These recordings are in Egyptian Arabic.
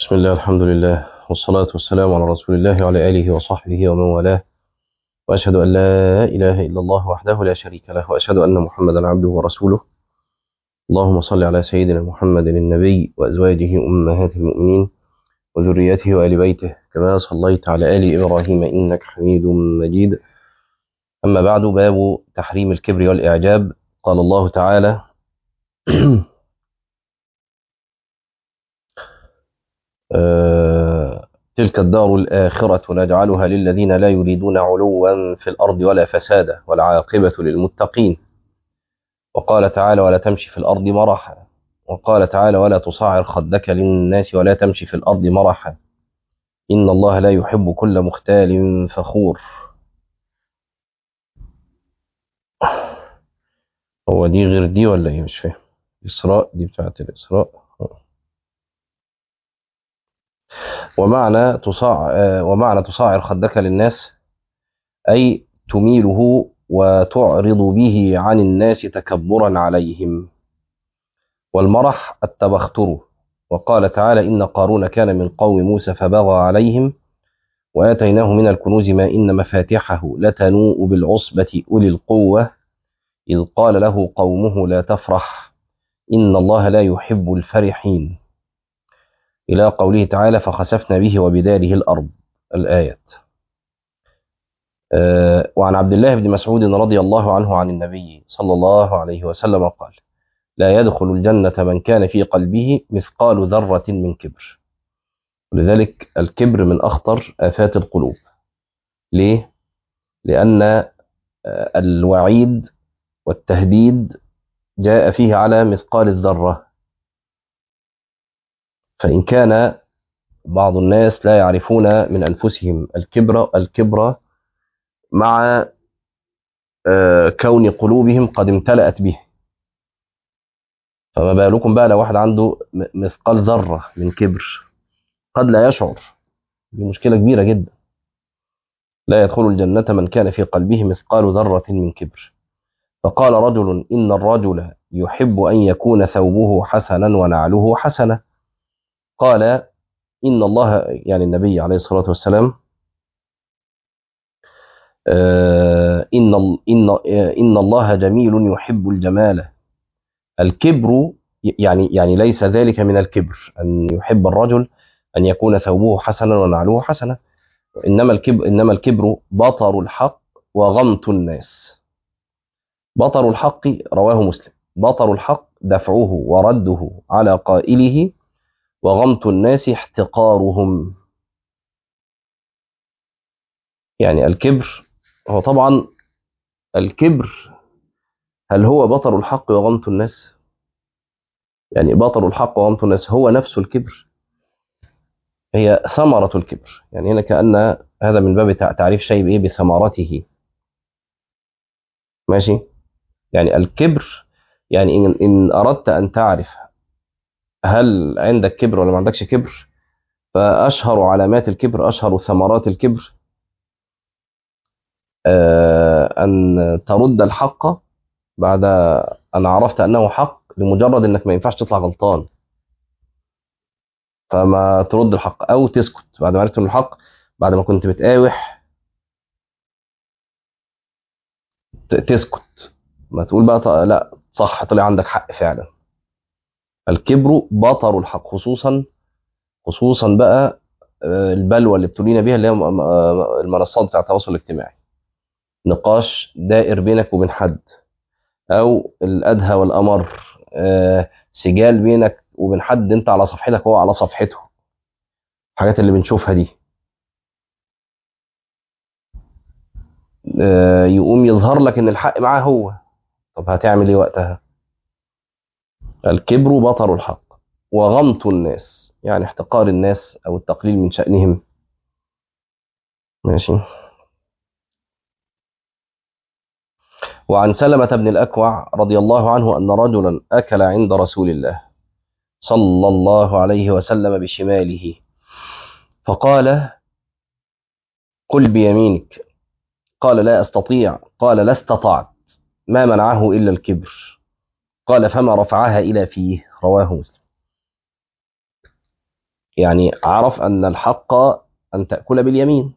بسم الله الحمد لله والصلاة والسلام على رسول الله وعلى آله وصحبه ومن والاه وأشهد أن لا إله إلا الله وحده لا شريك له وأشهد أن محمدا عبده ورسوله اللهم صل على سيدنا محمد النبي وأزواجه أمهات المؤمنين وذريته وآل بيته كما صليت على آل إبراهيم إنك حميد مجيد أما بعد باب تحريم الكبر والإعجاب قال الله تعالى آه، تلك الدار الآخرة نجعلها للذين لا يريدون علوا في الأرض ولا فسادا والعاقبة للمتقين وقال تعالى ولا تمشي في الأرض مرحا وقال تعالى ولا تصعر خدك للناس ولا تمشي في الأرض مرحا إن الله لا يحب كل مختال فخور هو دي غير دي ولا ايه مش فاهم إسراء دي بتاعت الإسراء ومعنى تصاع ومعنى تصاعر خدك للناس أي تميله وتعرض به عن الناس تكبرا عليهم والمرح التبختر وقال تعالى إن قارون كان من قوم موسى فبغى عليهم وآتيناه من الكنوز ما إن مفاتحه لتنوء بالعصبة أولي القوة إذ قال له قومه لا تفرح إن الله لا يحب الفرحين إلى قوله تعالى فخسفنا به وبداره الأرض الآيات أه وعن عبد الله بن مسعود رضي الله عنه عن النبي صلى الله عليه وسلم قال لا يدخل الجنة من كان في قلبه مثقال ذرة من كبر ولذلك الكبر من أخطر آفات القلوب ليه؟ لأن الوعيد والتهديد جاء فيه على مثقال الذرة فإن كان بعض الناس لا يعرفون من أنفسهم الكبر الكبر مع كون قلوبهم قد امتلأت به فما بالكم بقى لو واحد عنده مثقال ذرة من كبر قد لا يشعر دي مشكلة كبيرة جدا لا يدخل الجنة من كان في قلبه مثقال ذرة من كبر فقال رجل إن الرجل يحب أن يكون ثوبه حسنا ونعله حسنة قال إن الله يعني النبي عليه الصلاة والسلام إن إن إن الله جميل يحب الجمال الكبر يعني يعني ليس ذلك من الكبر أن يحب الرجل أن يكون ثوبه حسنا ونعله حسنا إنما الكبر إنما الكبر بطر الحق وغمط الناس بطر الحق رواه مسلم بطر الحق دفعه ورده على قائله وغمط الناس احتقارهم يعني الكبر هو طبعا الكبر هل هو بطر الحق وغمط الناس يعني بطر الحق وغمط الناس هو نفس الكبر هي ثمرة الكبر يعني هنا كأن هذا من باب تعريف شيء بإيه بثمرته ماشي يعني الكبر يعني إن, إن أردت أن تعرف هل عندك كبر ولا ما عندكش كبر فأشهر علامات الكبر أشهر ثمرات الكبر أن ترد الحق بعد أن عرفت أنه حق لمجرد أنك ما ينفعش تطلع غلطان فما ترد الحق أو تسكت بعد ما عرفت أنه الحق بعد ما كنت بتقاوح تسكت ما تقول بقى لا صح طلع عندك حق فعلا الكبر بطر الحق خصوصا خصوصا بقى البلوى اللي ابتلينا بيها اللي هي المنصات بتاع التواصل الاجتماعي نقاش دائر بينك وبين حد او الادهى والامر سجال بينك وبين حد انت على صفحتك وهو على صفحته الحاجات اللي بنشوفها دي يقوم يظهر لك ان الحق معاه هو طب هتعمل ايه وقتها الكبر بطر الحق وغمط الناس يعني احتقار الناس او التقليل من شأنهم ماشي وعن سلمة بن الأكوع رضي الله عنه أن رجلا أكل عند رسول الله صلى الله عليه وسلم بشماله فقال كل بيمينك قال لا أستطيع قال لا استطعت ما منعه إلا الكبر قال فما رفعها إلى فيه رواه مسلم يعني عرف أن الحق أن تأكل باليمين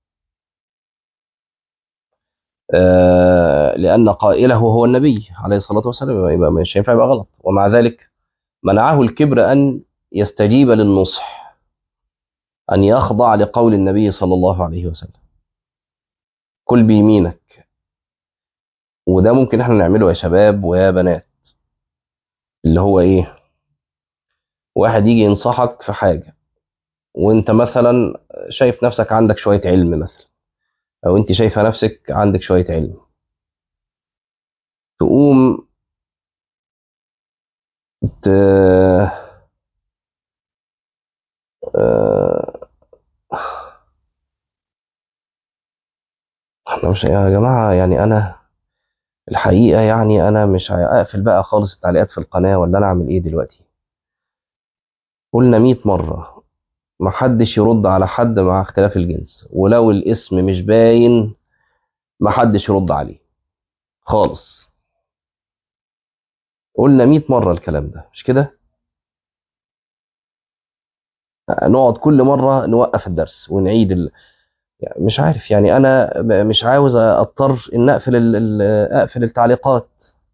آه، لأن قائله هو النبي عليه الصلاة والسلام يبقى مش هينفع يبقى غلط ومع ذلك منعه الكبر أن يستجيب للنصح أن يخضع لقول النبي صلى الله عليه وسلم كل بيمينك وده ممكن احنا نعمله يا شباب ويا بنات اللي هو ايه واحد يجي ينصحك في حاجة وانت مثلا شايف نفسك عندك شوية علم مثلا او انت شايفة نفسك عندك شوية علم تقوم ت... آه، احنا مش يا جماعة يعني انا الحقيقة يعني انا مش هقفل بقى خالص التعليقات في القناة ولا انا اعمل ايه دلوقتي قلنا 100 مرة محدش يرد على حد مع اختلاف الجنس ولو الاسم مش باين محدش يرد عليه خالص قلنا 100 مرة الكلام ده مش كده نقعد كل مرة نوقف الدرس ونعيد ال... يعني مش عارف يعني انا ب- مش عاوز اضطر ان اقفل ال... ال- اقفل التعليقات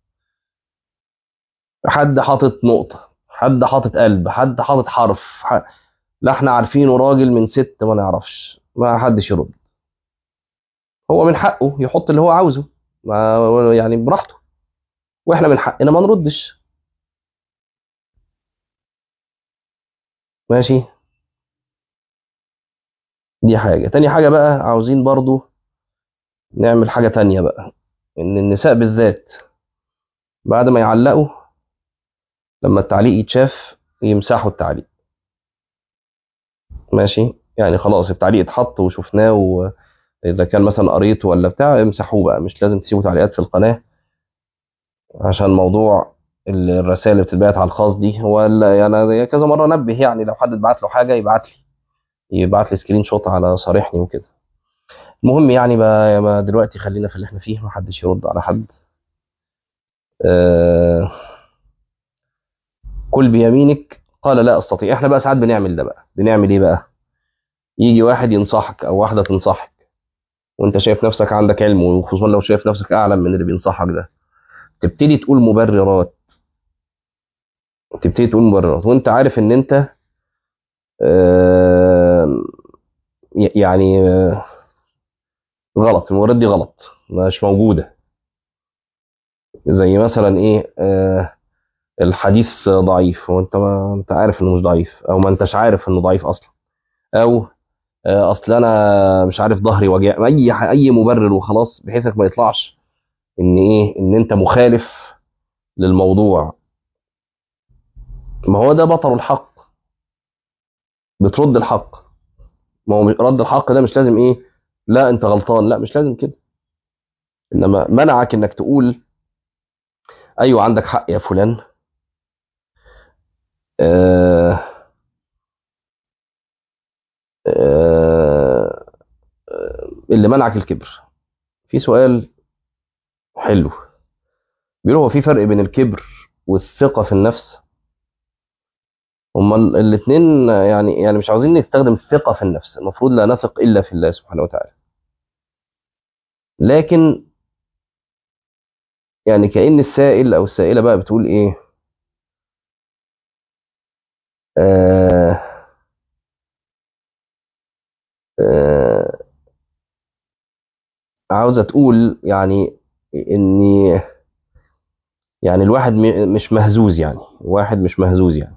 حد حاطط نقطة حد حاطط قلب حد حاطط حرف ح... لا احنا عارفينه راجل من ست ما نعرفش ما حدش يرد هو من حقه يحط اللي هو عاوزه ما يعني براحته واحنا من حقنا ما نردش ماشي دي حاجة تاني حاجة بقى عاوزين برضو نعمل حاجة تانية بقى ان النساء بالذات بعد ما يعلقوا لما التعليق يتشاف يمسحوا التعليق ماشي يعني خلاص التعليق اتحط وشفناه واذا كان مثلا قريته ولا بتاع امسحوه بقى مش لازم تسيبوا تعليقات في القناة عشان موضوع ال- الرسائل اللي بتتبعت على الخاص دي هو ال- يعني كذا مرة نبه يعني لو حد بعت له حاجة يبعت لي يبعت لي سكرين شوت على صريحني وكده المهم يعني بقى ما دلوقتي خلينا في اللي احنا فيه ما حدش يرد على حد آه كل بيمينك قال لا استطيع احنا بقى ساعات بنعمل ده بقى بنعمل ايه بقى يجي واحد ينصحك او واحده تنصحك وانت شايف نفسك عندك علم وخصوصا لو شايف نفسك اعلم من اللي بينصحك ده تبتدي تقول مبررات تبتدي تقول مبررات وانت عارف ان انت آه ي- يعني آه غلط المبررات دي غلط مش موجوده زي مثلا ايه آه الحديث ضعيف وانت ما انت عارف انه مش ضعيف او ما انتش عارف انه ضعيف اصلا او آه، اصل انا مش عارف ظهري وجع اي ح- اي مبرر وخلاص بحيث انك ما يطلعش ان ايه ان انت مخالف للموضوع ما هو ده بطل الحق بترد الحق ما هو مش- رد الحق ده مش لازم ايه لا انت غلطان لا مش لازم كده انما منعك انك تقول ايوه عندك حق يا فلان آه آه آه، اللي منعك الكبر في سؤال حلو بيقول هو في فرق بين الكبر والثقة في النفس هما ال- الاتنين يعني يعني مش عاوزين نستخدم الثقة في النفس المفروض لا نثق إلا في الله سبحانه وتعالى لكن يعني كأن السائل أو السائلة بقى بتقول إيه آه آه عاوزة تقول يعني إني يعني الواحد م- مش مهزوز يعني واحد مش مهزوز يعني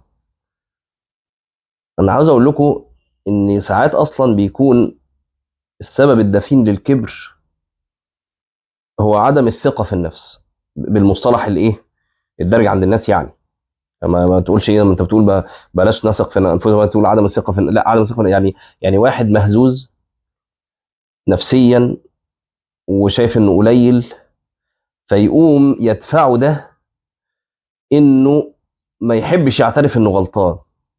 أنا عاوز أقول لكم إن ساعات أصلا بيكون السبب الدفين للكبر هو عدم الثقة في النفس بالمصطلح الإيه الدارج عند الناس يعني ما, ما تقولش ايه لما انت بتقول ب- بلاش نثق في انفسنا ولا تقول عدم الثقه في لا عدم الثقه يعني يعني واحد مهزوز نفسيا وشايف انه قليل فيقوم يدفعه ده انه ما يحبش يعترف انه غلطان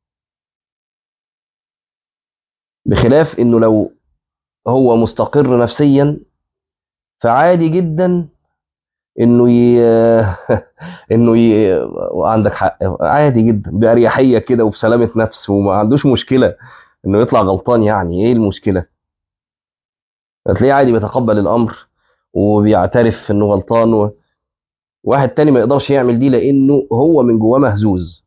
بخلاف انه لو هو مستقر نفسيا فعادي جدا انه ي... انه ي... عندك حق عادي جدا باريحيه كده وبسلامه نفس وما عندوش مشكله انه يطلع غلطان يعني ايه المشكله هتلاقيه عادي بيتقبل الامر وبيعترف انه غلطان و... واحد تاني ما يقدرش يعمل دي لانه هو من جواه مهزوز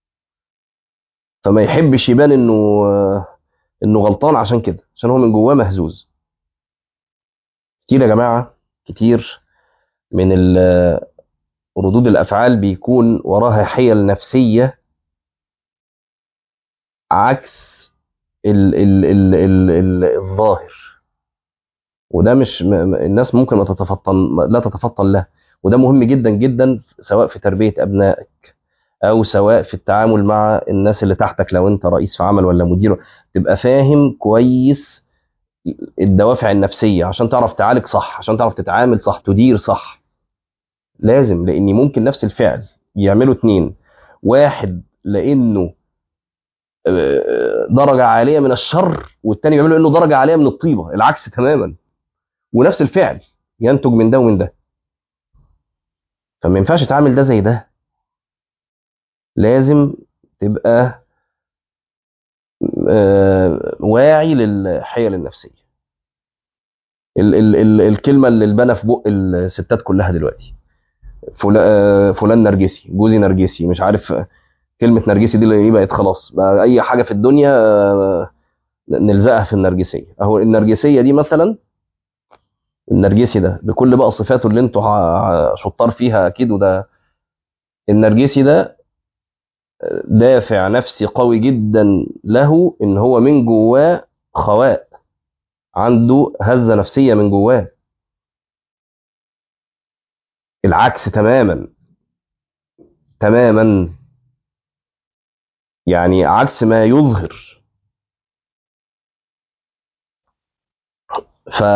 فما يحبش يبان انه انه غلطان عشان كده عشان هو من جواه مهزوز كتير يا جماعه كتير من ردود الافعال بيكون وراها حيل نفسيه عكس ال ال ال ال ال الظاهر وده مش م- الناس ممكن ما تتفطن لا تتفطن له وده مهم جدا جدا سواء في تربيه ابنائك او سواء في التعامل مع الناس اللي تحتك لو انت رئيس في عمل ولا مدير تبقى فاهم كويس الدوافع النفسيه عشان تعرف تعالج صح عشان تعرف تتعامل صح تدير صح لازم لان ممكن نفس الفعل يعمله اتنين واحد لانه آه، درجه عاليه من الشر والتاني بيعمله انه درجه عاليه من الطيبه العكس تماما ونفس الفعل ينتج من ده ومن ده فما ينفعش تعمل ده زي ده لازم تبقى آه، واعي للحيل النفسيه ال ال ال الكلمه اللي البنا في بق الستات كلها دلوقتي فلا- آه، فلان نرجسي جوزي نرجسي مش عارف آه، كلمه نرجسي دي اللي ايه بقت خلاص بقى اي حاجه في الدنيا آه، نلزقها في النرجسيه اهو النرجسيه دي مثلا النرجسي ده بكل بقى صفاته اللي انتوا ع- شطار فيها اكيد وده النرجسي ده دافع نفسي قوي جدا له ان هو من جواه خواء عنده هزه نفسيه من جواه العكس تماما تماما يعني عكس ما يظهر ف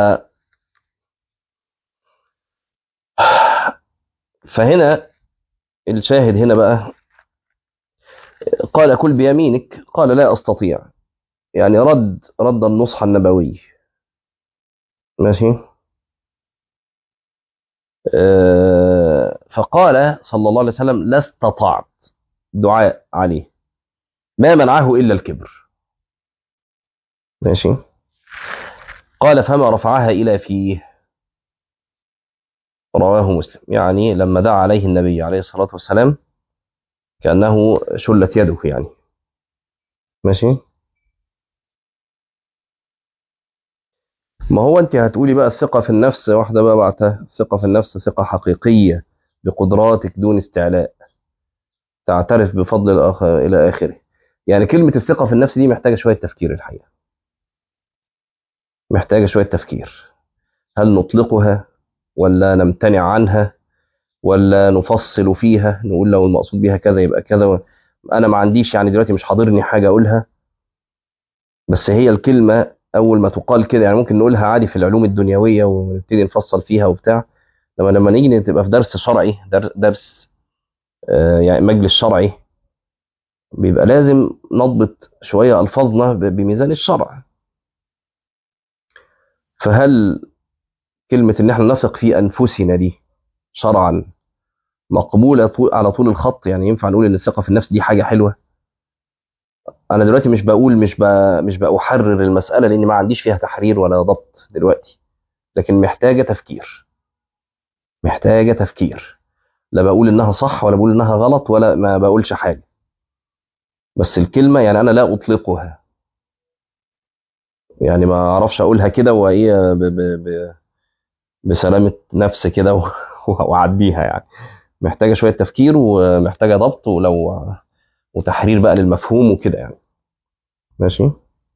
فهنا الشاهد هنا بقى قال كل بيمينك قال لا استطيع يعني رد رد النصح النبوي ماشي آه، فقال صلى الله عليه وسلم لا استطعت دعاء عليه ما منعه الا الكبر ماشي قال فما رفعها الى فيه رواه مسلم يعني لما دعا عليه النبي عليه الصلاه والسلام كانه شلت يده يعني ماشي ما هو انت هتقولي بقى الثقه في النفس واحده بقى بعتها الثقه في النفس ثقه حقيقيه بقدراتك دون استعلاء تعترف بفضل الآخر الى اخره يعني كلمه الثقه في النفس دي محتاجه شويه تفكير الحقيقه محتاجه شويه تفكير هل نطلقها ولا نمتنع عنها ولا نفصل فيها نقول لو المقصود بيها كذا يبقى كذا انا ما عنديش يعني دلوقتي مش حاضرني حاجه اقولها بس هي الكلمه اول ما تقال كده يعني ممكن نقولها عادي في العلوم الدنيويه ونبتدي نفصل فيها وبتاع لما لما نيجي تبقى في درس شرعي درس, درس آه، يعني مجلس شرعي بيبقى لازم نضبط شويه الفاظنا ب- بميزان الشرع فهل كلمه ان احنا نثق في انفسنا دي شرعا مقبوله طول على طول الخط يعني ينفع نقول ان الثقه في النفس دي حاجه حلوه انا دلوقتي مش بقول مش ب... مش بأحرر المساله لان ما عنديش فيها تحرير ولا ضبط دلوقتي لكن محتاجه تفكير محتاجه تفكير لا بقول انها صح ولا بقول انها غلط ولا ما بقولش حاجه بس الكلمه يعني انا لا اطلقها يعني ما اعرفش اقولها كده وايه ب... ب... ب... بسلامه نفس كده و... واعديها يعني محتاجه شويه تفكير ومحتاجه ضبط ولو وتحرير بقى للمفهوم وكده يعني ماشي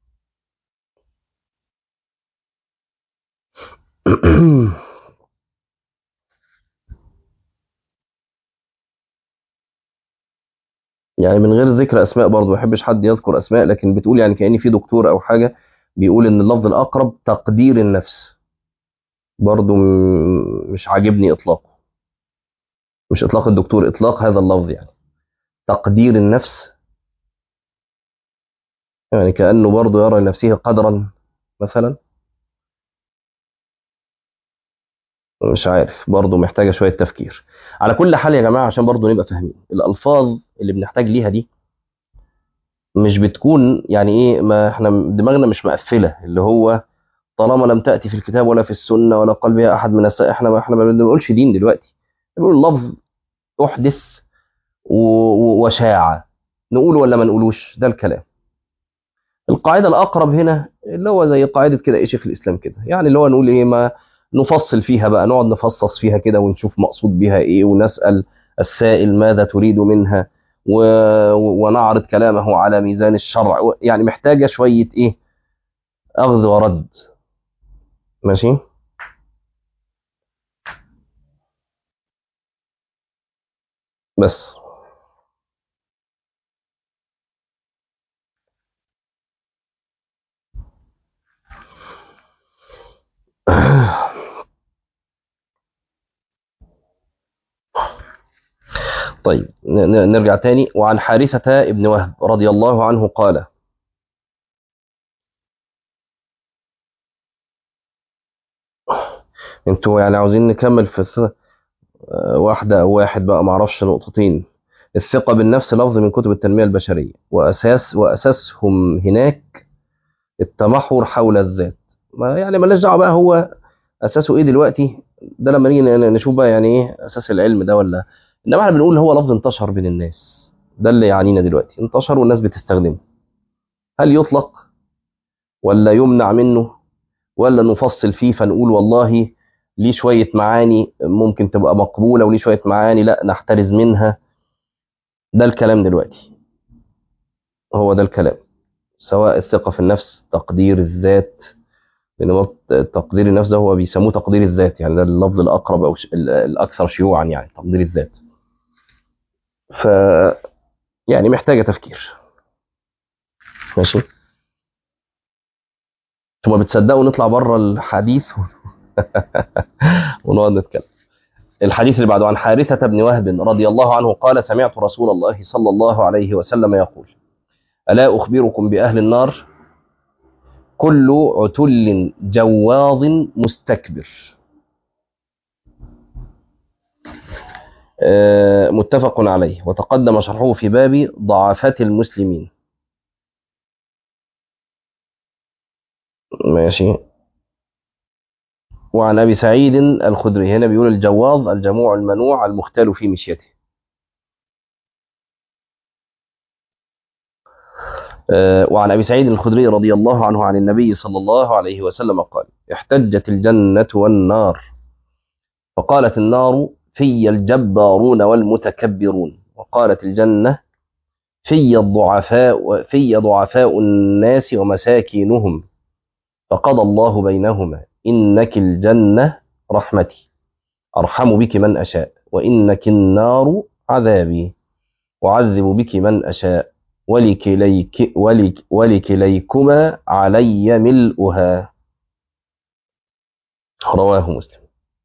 يعني من غير ذكر اسماء برضه ما بحبش حد يذكر اسماء لكن بتقول يعني كأن في دكتور او حاجه بيقول ان اللفظ الاقرب تقدير النفس برضه م- مش عاجبني اطلاقه مش اطلاق الدكتور اطلاق هذا اللفظ يعني تقدير النفس يعني كأنه برضه يرى لنفسه قدرا مثلا مش عارف برضه محتاجة شوية تفكير على كل حال يا جماعة عشان برضه نبقى فاهمين الألفاظ اللي بنحتاج ليها دي مش بتكون يعني ايه ما احنا دماغنا مش مقفلة اللي هو طالما لم تأتي في الكتاب ولا في السنة ولا قال بها أحد من الس... احنا احنا ما بنقولش دين دلوقتي بنقول لفظ أحدث و... و... وشاع نقول ولا ما نقولوش ده الكلام القاعدة الأقرب هنا اللي هو زي قاعدة كده إيش في الإسلام كده يعني اللي هو نقول إيه ما نفصل فيها بقى نقعد نفصص فيها كده ونشوف مقصود بها إيه ونسأل السائل ماذا تريد منها و... ونعرض كلامه على ميزان الشرع يعني محتاجة شوية إيه أخذ ورد ماشي بس طيب ن- نرجع تاني وعن حارثة ابن وهب رضي الله عنه قال انتوا يعني عاوزين نكمل في الث- آه، واحدة أو واحد بقى معرفش نقطتين الثقة بالنفس لفظ من كتب التنمية البشرية وأساس وأساسهم هناك التمحور حول الذات ما يعني مالناش دعوة بقى هو أساسه إيه دلوقتي ده لما نيجي ن- نشوف بقى يعني إيه أساس العلم ده ولا إنما إحنا بنقول هو لفظ انتشر بين الناس ده اللي يعنينا دلوقتي انتشر والناس بتستخدمه هل يطلق ولا يمنع منه ولا نفصل فيه فنقول والله ليه شوية معاني ممكن تبقى مقبولة وليه شوية معاني لا نحترز منها ده الكلام دلوقتي هو ده الكلام سواء الثقة في النفس تقدير الذات لأن هو تقدير النفس ده هو بيسموه تقدير الذات يعني ده اللفظ الأقرب أو ش- ال- الأكثر شيوعا يعني تقدير الذات ف يعني محتاجة تفكير ماشي ثم بتصدقوا نطلع بره الحديث ونقعد نتكلم الحديث اللي بعده عن حارثة بن وهب رضي الله عنه قال سمعت رسول الله صلى الله عليه وسلم يقول ألا أخبركم بأهل النار كل عتل جواظ مستكبر آه، متفق عليه وتقدم شرحه في باب ضعفات المسلمين ماشي وعن أبي سعيد الخدري هنا بيقول الجواظ الجموع المنوع المختال في مشيته آه، وعن أبي سعيد الخدري رضي الله عنه عن النبي صلى الله عليه وسلم قال احتجت الجنة والنار فقالت النار في الجبارون والمتكبرون وقالت الجنة في الضعفاء في ضعفاء الناس ومساكينهم فقضى الله بينهما إنك الجنة رحمتي أرحم بك من أشاء وإنك النار عذابي أعذب بك من أشاء ولكليك ولك ولكليكما علي ملؤها رواه مسلم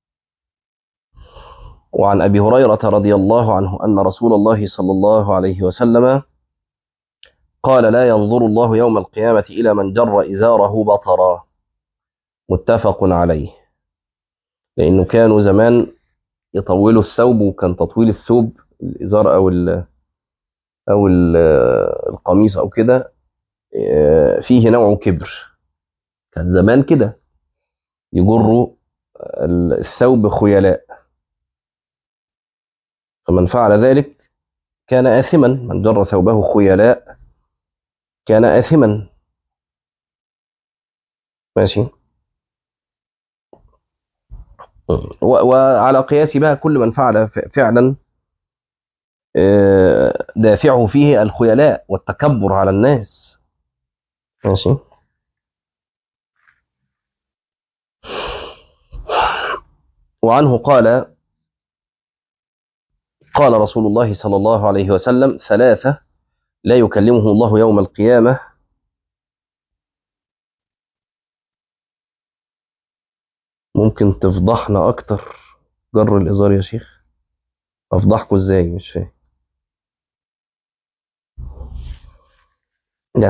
وعن أبي هريرة رضي الله عنه أن رسول الله صلى الله عليه وسلم قال لا ينظر الله يوم القيامة إلى من جر إزاره بطرا متفق عليه لأنه كانوا زمان يطولوا الثوب وكان تطويل الثوب الإزار أو ال أو ال القميص أو كده آه، فيه نوع كبر كان زمان كده يجروا الثوب خيلاء فمن فعل ذلك كان آثما من جر ثوبه خيلاء كان آثما ماشي و- وعلى قياس بقى كل من فعل ف- فعلا آه، دافعه فيه الخيلاء والتكبر على الناس ماشي وعنه قال قال رسول الله صلى الله عليه وسلم ثلاثة لا يكلمه الله يوم القيامة ممكن تفضحنا أكتر جر الإزار يا شيخ أفضحكوا إزاي مش فاهم لا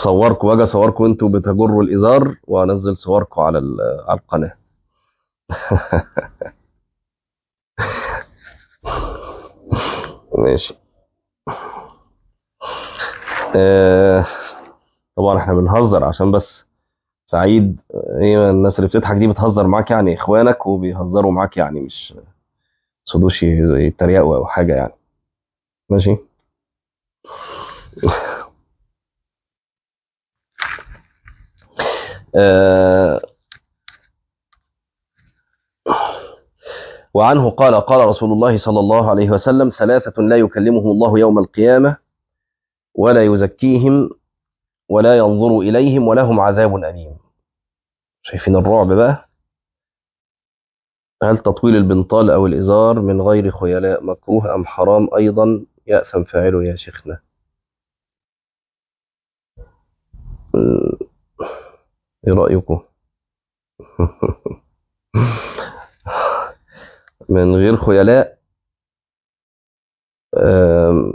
اصوركم واجي اصوركم انتوا بتجروا الازار وانزل صوركم على ال- على القناه ماشي آه، طبعا احنا بنهزر عشان بس سعيد آه، ايه الناس اللي بتضحك دي بتهزر معاك يعني اخوانك وبيهزروا معاك يعني مش صدوش زي يتريقوا او حاجه يعني ماشي آه، وعنه قال قال رسول الله صلى الله عليه وسلم ثلاثة لا يكلمهم الله يوم القيامة ولا يزكيهم ولا ينظر إليهم ولهم عذاب أليم شايفين الرعب بقى هل تطويل البنطال أو الإزار من غير خيلاء مكروه أم حرام أيضا يأثم فاعله يا شيخنا م، إيه رأيكم من غير خيلاء آم،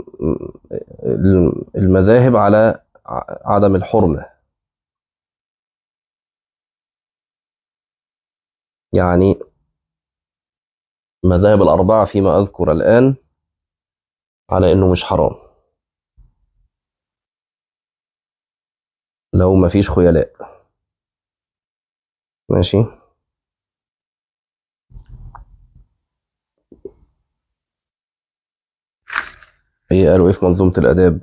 المذاهب على ع- عدم الحرمة يعني مذاهب الأربعة فيما أذكر الآن على إنه مش حرام لو ما فيش خيلاء ماشي هي قالوا إيه في منظومة الآداب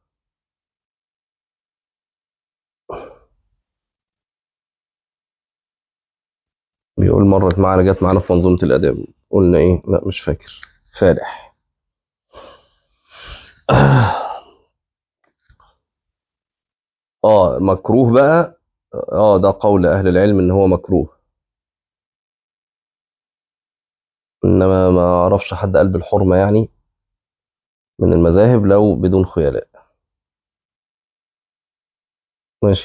بيقول مرت معانا جت معانا في منظومة الآداب قلنا إيه لا مش فاكر فالح اه مكروه بقى اه ده قول أهل العلم إن هو مكروه إنما ما أعرفش حد قال بالحرمة يعني من المذاهب لو بدون خيلاء ماشي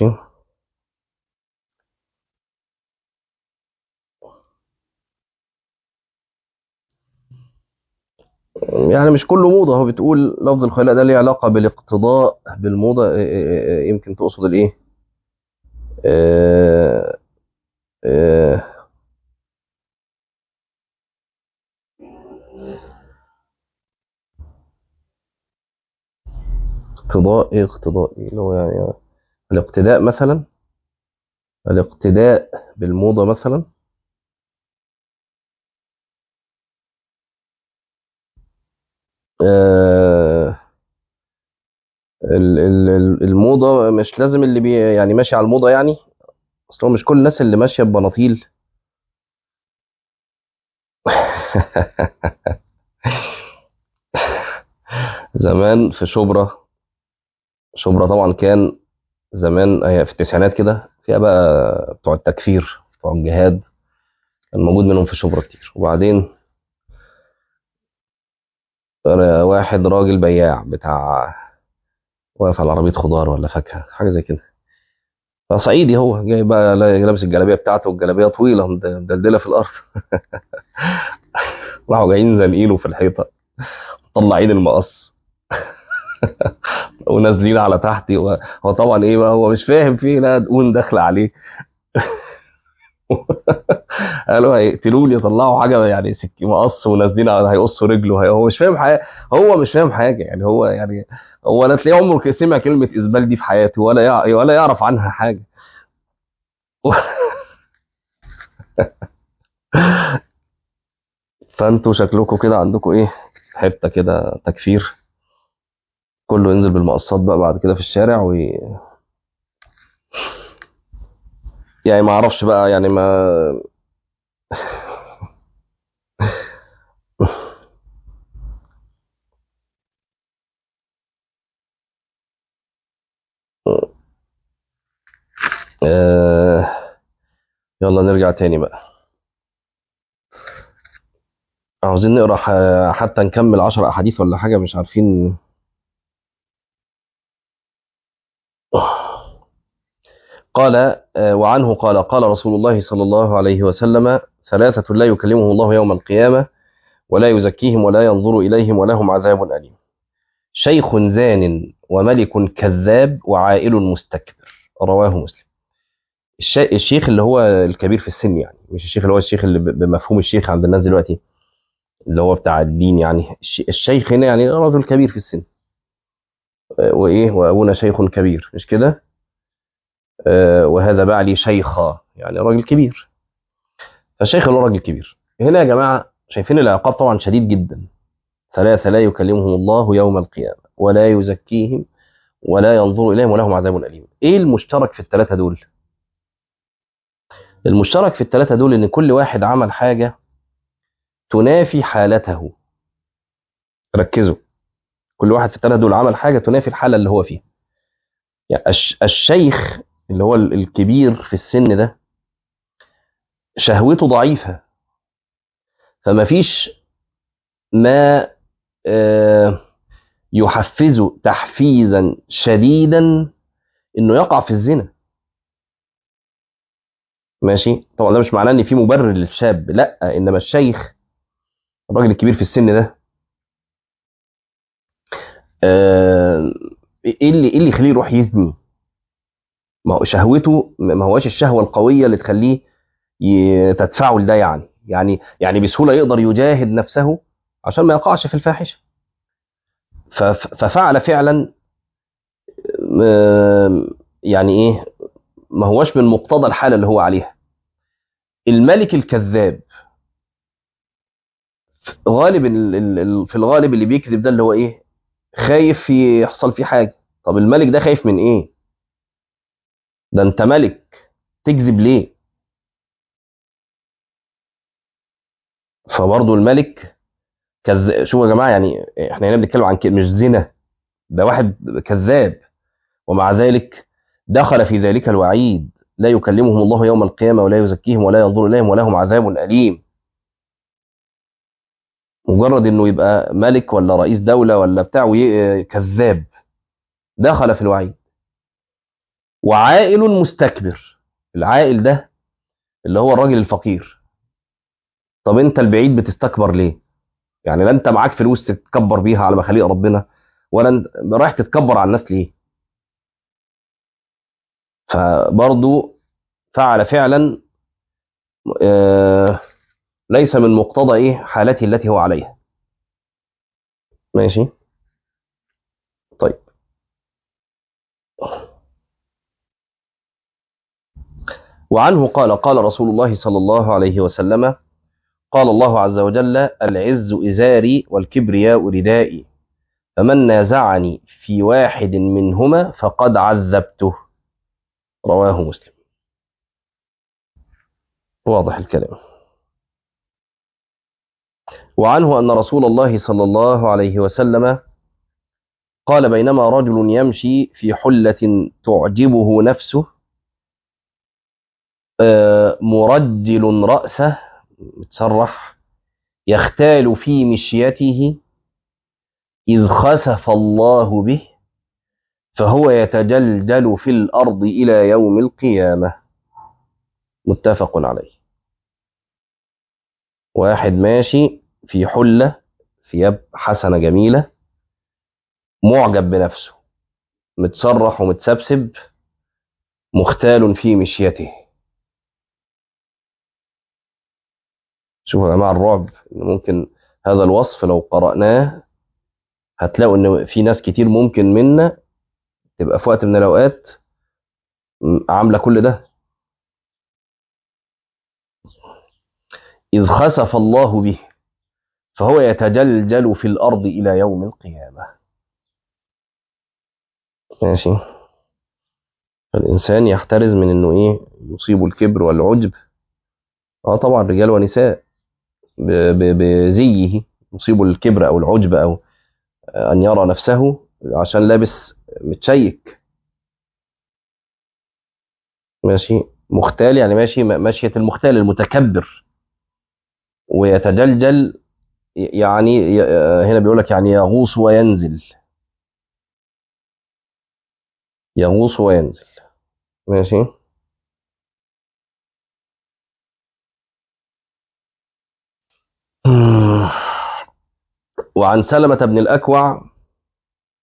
يعني مش كله موضة هو بتقول لفظ الخيلاء ده ليه علاقة بالاقتضاء بالموضة إيه إيه إيه يمكن تقصد الإيه آه، آه، اقتضاء إيه اقتضاء إيه اللي هو يعني الاقتداء مثلا الاقتداء بالموضة مثلا آه، ال- ال- ال- الموضة مش لازم اللي بي يعني ماشي على الموضة يعني اصل هو مش كل الناس اللي ماشية ببناطيل زمان في شبرا شبرا طبعا كان زمان هي في التسعينات كده فيها بقى بتوع التكفير بتوع الجهاد كان موجود منهم في شبرا كتير وبعدين أنا واحد راجل بياع بتاع واقف على عربية خضار ولا فاكهة حاجة زي كده فصعيدي هو جاي بقى لابس الجلابية بتاعته والجلابية طويلة مد- مدلدلة في الأرض راحوا جايين زانقينه في الحيطة مطلعين المقص ونازلين على تحت هو هو طبعا ايه بقى هو مش فاهم فيه لا تقوم داخله عليه قالوا هيقتلوني يطلعوا حاجه يعني سك مقص ونازلين على هيقصوا رجله هي- هو مش فاهم حاجه هو مش فاهم حاجه يعني هو يعني هو انا تلاقيه عمره كان سمع كلمه اسبال دي في حياته ولا يع... ولا يعرف عنها حاجه فانتوا شكلكم كده عندكم ايه حته كده تكفير كله ينزل بالمقصات بقى بعد كده في الشارع وي... يعني ما اعرفش بقى يعني ما آه... يلا نرجع تاني بقى عاوزين نقرا ح- حتى نكمل عشر احاديث ولا حاجه مش عارفين قال آه، وعنه قال قال رسول الله صلى الله عليه وسلم ثلاثة لا يكلمهم الله يوم القيامة ولا يزكيهم ولا ينظر إليهم ولهم عذاب أليم شيخ زان وملك كذاب وعائل مستكبر رواه مسلم الش- الشيخ اللي هو الكبير في السن يعني مش الشيخ اللي هو الشيخ اللي ب- بمفهوم الشيخ عند الناس دلوقتي اللي هو بتاع الدين يعني الش- الشيخ هنا يعني رجل كبير في السن آه، وايه وابونا شيخ كبير مش كده آه، وهذا بعلي شيخا يعني راجل كبير فالشيخ اللي هو راجل كبير هنا يا جماعه شايفين العقاب طبعا شديد جدا ثلاثة لا يكلمهم الله يوم القيامة ولا يزكيهم ولا ينظر إليهم ولهم عذاب أليم إيه المشترك في الثلاثة دول المشترك في الثلاثة دول إن كل واحد عمل حاجة تنافي حالته ركزوا كل واحد في الثلاثة دول عمل حاجة تنافي الحالة اللي هو فيها يعني الش- الشيخ اللي هو ال- الكبير في السن ده شهوته ضعيفة فما فيش ما آه، يحفزه تحفيزا شديدا انه يقع في الزنا ماشي طبعا ده مش معناه ان في مبرر للشاب لا انما الشيخ الراجل الكبير في السن ده آه، ايه اللي ايه اللي يخليه يروح يزني ما هو شهوته ما هواش الشهوه القويه اللي تخليه ي- تدفعه لده يعني يعني يعني بسهوله يقدر يجاهد نفسه عشان ما يقعش في الفاحشه فف- ففعل فعلا آه، يعني ايه ما هوش من مقتضى الحاله اللي هو عليها الملك الكذاب غالب ال- ال- ال- في الغالب اللي بيكذب ده اللي هو ايه خايف يحصل فيه حاجه طب الملك ده خايف من ايه ده انت ملك تكذب ليه فبرضه الملك كذاب شوفوا يا جماعه يعني احنا هنا بنتكلم عن كده مش زنا ده واحد كذاب ومع ذلك دخل في ذلك الوعيد لا يكلمهم الله يوم القيامه ولا يزكيهم ولا ينظر اليهم ولهم عذاب اليم مجرد انه يبقى ملك ولا رئيس دوله ولا بتاع وي- كذاب دخل في الوعيد وعائل مستكبر العائل ده اللي هو الراجل الفقير طب انت البعيد بتستكبر ليه يعني لا انت معاك فلوس تتكبر بيها على مخاليق ربنا ولا انت رايح تتكبر على الناس ليه فبرضو فعل فعلا آه ليس من مقتضى ايه حالته التي هو عليها ماشي طيب وعنه قال قال رسول الله صلى الله عليه وسلم قال الله عز وجل العز إزاري والكبرياء ردائي فمن نازعني في واحد منهما فقد عذبته رواه مسلم واضح الكلام وعنه أن رسول الله صلى الله عليه وسلم قال بينما رجل يمشي في حلة تعجبه نفسه آه، مرجل رأسه متسرح يختال في مشيته إذ خسف الله به فهو يتجلجل في الأرض إلى يوم القيامة متفق عليه واحد ماشي في حلة ثياب حسنة جميلة معجب بنفسه متسرح ومتسبسب مختال في مشيته شوفوا يا جماعة الرعب إن ممكن هذا الوصف لو قرأناه هتلاقوا إن في ناس كتير ممكن منا تبقى في وقت من الأوقات م- عاملة كل ده إذ خسف الله به فهو يتجلجل في الأرض إلى يوم القيامة ماشي فالإنسان يحترز من إنه إيه يصيب الكبر والعجب اه طبعا رجال ونساء ب- ب- بزيه يصيب الكبر أو العجب أو أن يرى نفسه عشان لابس متشيك ماشي مختال يعني ماشي ماشية المختال المتكبر ويتجلجل يعني ي- هنا بيقول لك يعني يغوص وينزل يغوص وينزل ماشي وعن سلمة بن الأكوع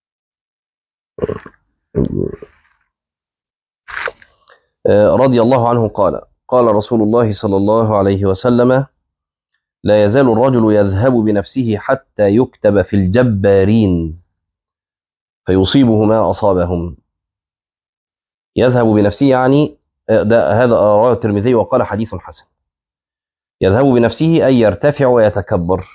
رضي الله عنه قال قال رسول الله صلى الله عليه وسلم لا يزال الرجل يذهب بنفسه حتى يكتب في الجبارين فيصيبه ما أصابهم يذهب بنفسه يعني ده هذا رواه الترمذي وقال حديث حسن يذهب بنفسه أي يرتفع ويتكبر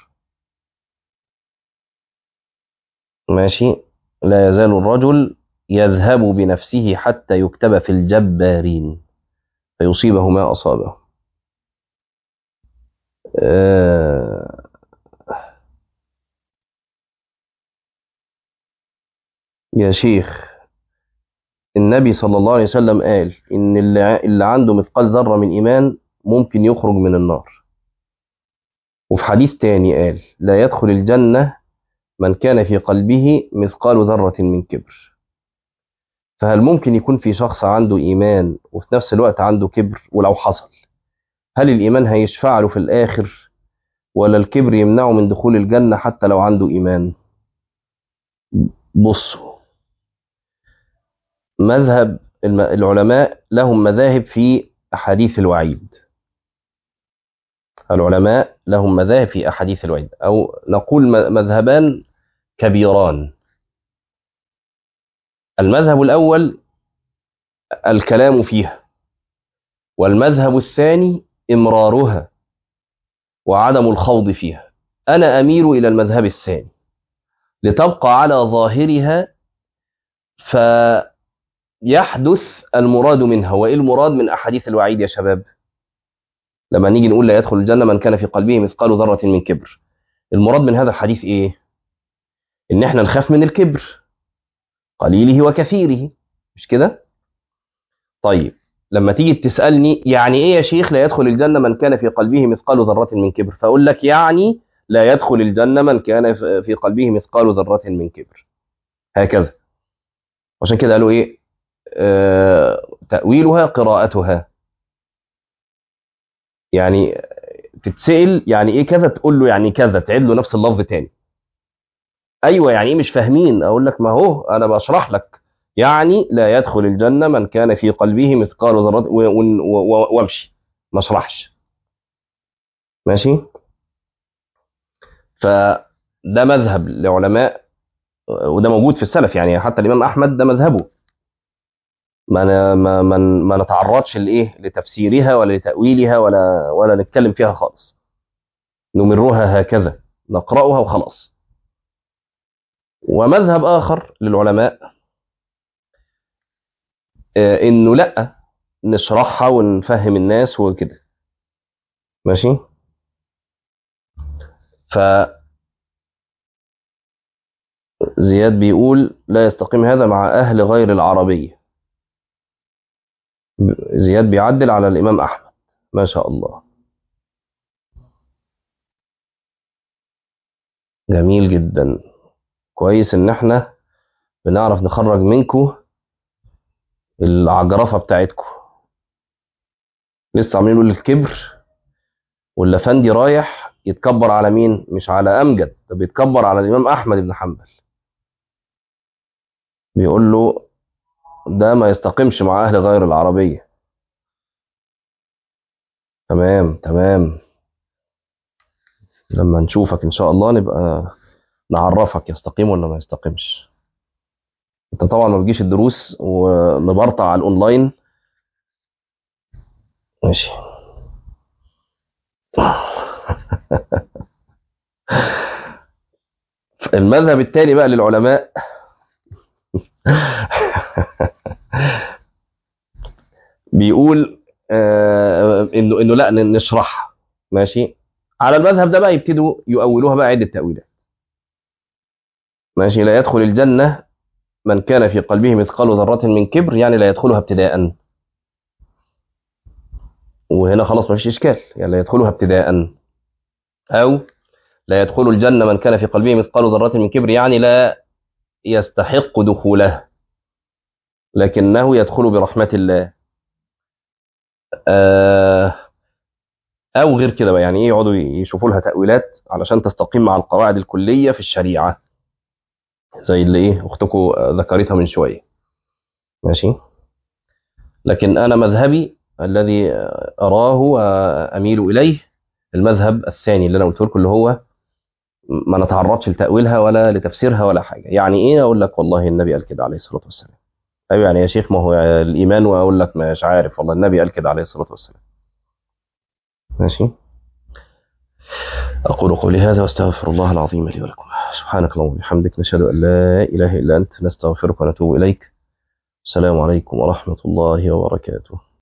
ماشي لا يزال الرجل يذهب بنفسه حتى يكتب في الجبارين فيصيبه ما أصابه آه يا شيخ النبي صلى الله عليه وسلم قال إن اللي اللي عنده مثقال ذرة من إيمان ممكن يخرج من النار وفي حديث تاني قال لا يدخل الجنة من كان في قلبه مثقال ذرة من كبر فهل ممكن يكون في شخص عنده إيمان وفي نفس الوقت عنده كبر ولو حصل هل الإيمان هيشفع له في الآخر ولا الكبر يمنعه من دخول الجنة حتى لو عنده إيمان بصوا مذهب العلماء لهم مذاهب في أحاديث الوعيد العلماء لهم مذاهب في أحاديث الوعيد أو نقول مذهبان كبيران المذهب الأول الكلام فيها والمذهب الثاني إمرارها وعدم الخوض فيها أنا أميل إلى المذهب الثاني لتبقى على ظاهرها فيحدث المراد منها وإيه المراد من أحاديث الوعيد يا شباب لما نيجي نقول لا يدخل الجنة من كان في قلبه مثقال ذرة من كبر المراد من هذا الحديث إيه إن إحنا نخاف من الكبر قليله وكثيره مش كده طيب لما تيجي تسألني يعني إيه يا شيخ لا يدخل الجنة من كان في قلبه مثقال ذرة من كبر فأقول لك يعني لا يدخل الجنة من كان في قلبه مثقال ذرة من كبر هكذا عشان كده قالوا إيه آه تأويلها قراءتها يعني تتسأل يعني إيه كذا تقول له يعني كذا تعيد له نفس اللفظ تاني ايوه يعني ايه مش فاهمين اقول لك ما هو انا بشرح لك يعني لا يدخل الجنه من كان في قلبه مثقال ذره وامشي ما اشرحش ماشي فده مذهب لعلماء وده موجود في السلف يعني حتى الامام احمد ده مذهبه ما ما ما, ما نتعرضش لايه لتفسيرها ولا لتاويلها ولا ولا نتكلم فيها خالص نمرها هكذا نقراها وخلاص ومذهب آخر للعلماء إنه لأ نشرحها ونفهم الناس وكده ماشي ف زياد بيقول لا يستقيم هذا مع أهل غير العربية زياد بيعدل على الإمام أحمد ما شاء الله جميل جدا كويس ان احنا بنعرف نخرج منكم العجرفه بتاعتكم لسه عاملين نقول الكبر واللفندي رايح يتكبر على مين مش على امجد ده بيتكبر على الامام احمد بن حنبل بيقول له ده ما يستقيمش مع اهل غير العربيه تمام تمام لما نشوفك ان شاء الله نبقى نعرفك يستقيم ولا ما يستقيمش انت طبعا ما بتجيش الدروس ومبرطع على الاونلاين ماشي المذهب الثاني بقى للعلماء بيقول آه انه انه لا نشرحها ماشي على المذهب ده بقى يبتدوا يؤولوها بقى عده تاويلات ماشي لا يدخل الجنة من كان في قلبه مثقال ذرة من كبر يعني لا يدخلها ابتداء وهنا خلاص ما فيش إشكال يعني لا يدخلها ابتداء أو لا يدخل الجنة من كان في قلبه مثقال ذرة من كبر يعني لا يستحق دخوله لكنه يدخل برحمة الله أو غير كده بقى يعني إيه يقعدوا يشوفوا لها تأويلات علشان تستقيم مع القواعد الكلية في الشريعة زي اللي ايه اختكم ذكرتها من شويه ماشي لكن أنا مذهبي الذي أراه وأميل إليه المذهب الثاني اللي أنا قلت لكم اللي هو ما نتعرضش لتأويلها ولا لتفسيرها ولا حاجة يعني إيه أقول لك والله النبي قال كده عليه الصلاة والسلام أيوة يعني يا شيخ ما هو الإيمان وأقول لك مش عارف والله النبي قال كده عليه الصلاة والسلام ماشي أقول قولي هذا واستغفر الله العظيم لي ولكم سبحانك اللهم وبحمدك نشهد أن لا إله إلا أنت نستغفرك ونتوب إليك السلام عليكم ورحمة الله وبركاته